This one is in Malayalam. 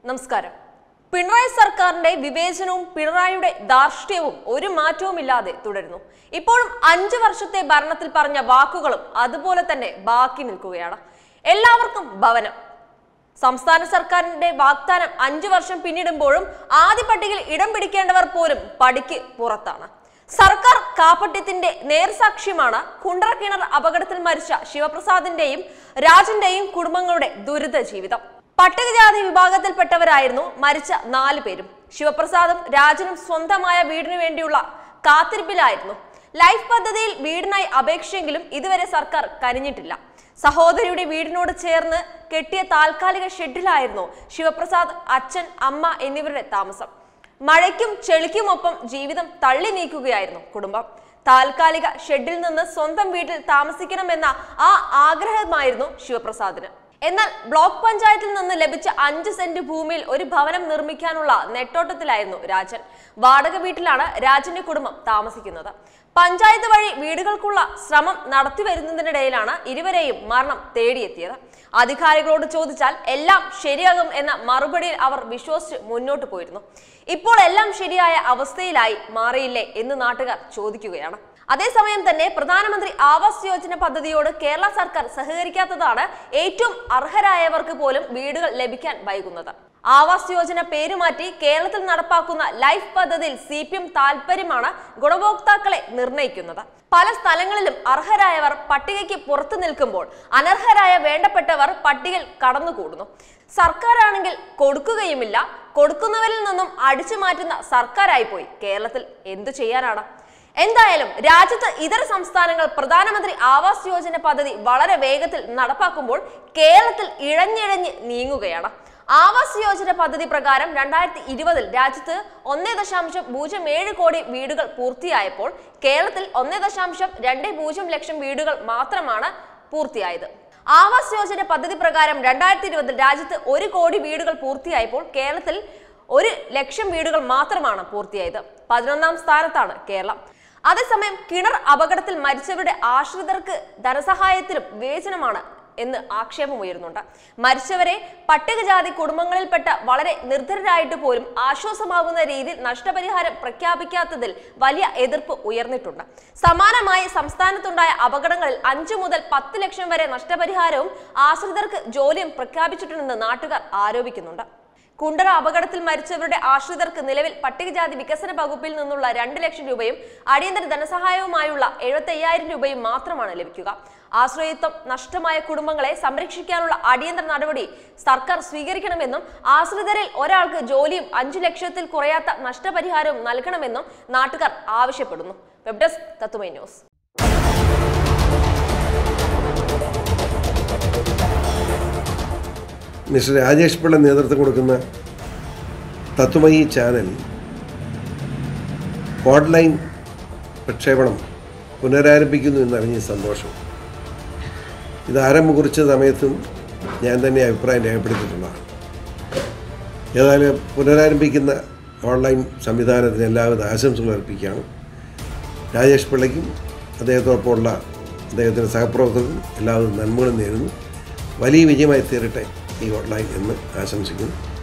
നമസ്കാരം പിണറായി സർക്കാരിന്റെ വിവേചനവും പിണറായിയുടെ ധാർഷ്ട്യവും ഒരു മാറ്റവുമില്ലാതെ തുടരുന്നു ഇപ്പോഴും അഞ്ചു വർഷത്തെ ഭരണത്തിൽ പറഞ്ഞ വാക്കുകളും അതുപോലെ തന്നെ ബാക്കി നിൽക്കുകയാണ് എല്ലാവർക്കും ഭവനം സംസ്ഥാന സർക്കാരിന്റെ വാഗ്ദാനം അഞ്ചു വർഷം പിന്നിടുമ്പോഴും ആദ്യ പട്ടികയിൽ ഇടം പിടിക്കേണ്ടവർ പോലും പടിക്ക് പുറത്താണ് സർക്കാർ കാപ്പട്യത്തിന്റെ നേർസാക്ഷ്യമാണ് കുണ്ടറ കിണർ അപകടത്തിൽ മരിച്ച ശിവപ്രസാദിന്റെയും രാജന്റെയും കുടുംബങ്ങളുടെ ദുരിത ജീവിതം പട്ടികജാതി വിഭാഗത്തിൽപ്പെട്ടവരായിരുന്നു മരിച്ച നാല് പേരും ശിവപ്രസാദും രാജനും സ്വന്തമായ വീടിനു വേണ്ടിയുള്ള കാത്തിരിപ്പിലായിരുന്നു ലൈഫ് പദ്ധതിയിൽ വീടിനായി അപേക്ഷയെങ്കിലും ഇതുവരെ സർക്കാർ കനിഞ്ഞിട്ടില്ല സഹോദരിയുടെ വീടിനോട് ചേർന്ന് കെട്ടിയ താൽക്കാലിക ഷെഡിലായിരുന്നു ശിവപ്രസാദ് അച്ഛൻ അമ്മ എന്നിവരുടെ താമസം മഴയ്ക്കും ചെളിക്കുമൊപ്പം ജീവിതം തള്ളി നീക്കുകയായിരുന്നു കുടുംബം താൽക്കാലിക ഷെഡിൽ നിന്ന് സ്വന്തം വീട്ടിൽ താമസിക്കണമെന്ന ആ ആഗ്രഹമായിരുന്നു ശിവപ്രസാദിന് എന്നാൽ ബ്ലോക്ക് പഞ്ചായത്തിൽ നിന്ന് ലഭിച്ച അഞ്ച് സെന്റ് ഭൂമിയിൽ ഒരു ഭവനം നിർമ്മിക്കാനുള്ള നെട്ടോട്ടത്തിലായിരുന്നു രാജൻ വാടക വീട്ടിലാണ് രാജന്റെ കുടുംബം താമസിക്കുന്നത് പഞ്ചായത്ത് വഴി വീടുകൾക്കുള്ള ശ്രമം നടത്തി വരുന്നതിനിടയിലാണ് ഇരുവരെയും മരണം തേടിയെത്തിയത് അധികാരികളോട് ചോദിച്ചാൽ എല്ലാം ശരിയാകും എന്ന മറുപടിയിൽ അവർ വിശ്വസിച്ച് മുന്നോട്ട് പോയിരുന്നു ഇപ്പോൾ എല്ലാം ശരിയായ അവസ്ഥയിലായി മാറിയില്ലേ എന്ന് നാട്ടുകാർ ചോദിക്കുകയാണ് അതേസമയം തന്നെ പ്രധാനമന്ത്രി ആവാസ് യോജന പദ്ധതിയോട് കേരള സർക്കാർ സഹകരിക്കാത്തതാണ് ഏറ്റവും അർഹരായവർക്ക് പോലും വീടുകൾ ലഭിക്കാൻ വൈകുന്നത് ആവാസ് യോജന പേരുമാറ്റി കേരളത്തിൽ നടപ്പാക്കുന്ന ലൈഫ് പദ്ധതിയിൽ സി പി എം താൽപര്യമാണ് ഗുണഭോക്താക്കളെ നിർണ്ണയിക്കുന്നത് പല സ്ഥലങ്ങളിലും അർഹരായവർ പട്ടികയ്ക്ക് പുറത്തു നിൽക്കുമ്പോൾ അനർഹരായ വേണ്ടപ്പെട്ടവർ പട്ടികയിൽ കടന്നുകൂടുന്നു സർക്കാരാണെങ്കിൽ കൊടുക്കുകയുമില്ല കൊടുക്കുന്നവരിൽ നിന്നും അടിച്ചു മാറ്റുന്ന സർക്കാരായി പോയി കേരളത്തിൽ എന്തു ചെയ്യാനാണ് എന്തായാലും രാജ്യത്ത് ഇതര സംസ്ഥാനങ്ങൾ പ്രധാനമന്ത്രി ആവാസ് യോജന പദ്ധതി വളരെ വേഗത്തിൽ നടപ്പാക്കുമ്പോൾ കേരളത്തിൽ ഇഴഞ്ഞിഴഞ്ഞ് നീങ്ങുകയാണ് ആവാസ് യോജന പദ്ധതി പ്രകാരം രണ്ടായിരത്തി ഇരുപതിൽ രാജ്യത്ത് ഒന്നേ ദശാംശം പൂജ്യം ഏഴ് കോടി വീടുകൾ പൂർത്തിയായപ്പോൾ കേരളത്തിൽ ഒന്നേ ദശാംശം രണ്ട് പൂജ്യം ലക്ഷം വീടുകൾ മാത്രമാണ് പൂർത്തിയായത് ആവാസ് യോജന പദ്ധതി പ്രകാരം രണ്ടായിരത്തി ഇരുപതിൽ രാജ്യത്ത് ഒരു കോടി വീടുകൾ പൂർത്തിയായപ്പോൾ കേരളത്തിൽ ഒരു ലക്ഷം വീടുകൾ മാത്രമാണ് പൂർത്തിയായത് പതിനൊന്നാം സ്ഥാനത്താണ് കേരളം അതേസമയം കിണർ അപകടത്തിൽ മരിച്ചവരുടെ ആശ്രിതർക്ക് ധനസഹായത്തിലും വിവേചനമാണ് എന്ന് ആക്ഷേപമുയരുന്നുണ്ട് മരിച്ചവരെ പട്ടികജാതി കുടുംബങ്ങളിൽപ്പെട്ട വളരെ നിർധനരായിട്ട് പോലും ആശ്വാസമാകുന്ന രീതിയിൽ നഷ്ടപരിഹാരം പ്രഖ്യാപിക്കാത്തതിൽ വലിയ എതിർപ്പ് ഉയർന്നിട്ടുണ്ട് സമാനമായി സംസ്ഥാനത്തുണ്ടായ അപകടങ്ങളിൽ അഞ്ചു മുതൽ പത്ത് ലക്ഷം വരെ നഷ്ടപരിഹാരവും ആശ്രിതർക്ക് ജോലിയും പ്രഖ്യാപിച്ചിട്ടുണ്ടെന്ന് നാട്ടുകാർ ആരോപിക്കുന്നുണ്ട് കുണ്ടറ അപകടത്തിൽ മരിച്ചവരുടെ ആശ്രിതർക്ക് നിലവിൽ പട്ടികജാതി വികസന വകുപ്പിൽ നിന്നുള്ള രണ്ട് ലക്ഷം രൂപയും അടിയന്തര ധനസഹായവുമായുള്ള എഴുപത്തി അയ്യായിരം രൂപയും മാത്രമാണ് ലഭിക്കുക ആശ്രയത്വം നഷ്ടമായ കുടുംബങ്ങളെ സംരക്ഷിക്കാനുള്ള അടിയന്തര നടപടി സർക്കാർ സ്വീകരിക്കണമെന്നും ആശ്രിതരിൽ ഒരാൾക്ക് ജോലിയും അഞ്ചു ലക്ഷത്തിൽ കുറയാത്ത നഷ്ടപരിഹാരവും നൽകണമെന്നും നാട്ടുകാർ ആവശ്യപ്പെടുന്നു web desk Thathwamayi news mister Rajesh Pillai നേതൃത്വം കൊടുക്കുന്ന തത്വമയി ചാനൽ ഓൺലൈൻ പ്രക്ഷേപണം പുനരാരംഭിക്കുന്നു എന്നറിഞ്ഞ സന്തോഷം ഇത് ആരംഭം കുറിച്ച സമയത്തും ഞാൻ തന്നെ അഭിപ്രായം രേഖപ്പെടുത്തിയിട്ടുള്ളതാണ് ഏതായാലും പുനരാരംഭിക്കുന്ന ഓൺലൈൻ സംവിധാനത്തിന് എല്ലാവിധ ആശംസകൾ അർപ്പിക്കുകയാണ് രാജേഷ് പിള്ളയ്ക്കും അദ്ദേഹത്തോടൊപ്പമുള്ള അദ്ദേഹത്തിൻ്റെ സഹപ്രവർത്തകർക്കും എല്ലാവിധ നന്മകളും നേരുന്നു വലിയ വിജയമായി തീരട്ടെ ഈ ഓൺലൈൻ എന്ന് ആശംസിക്കുന്നു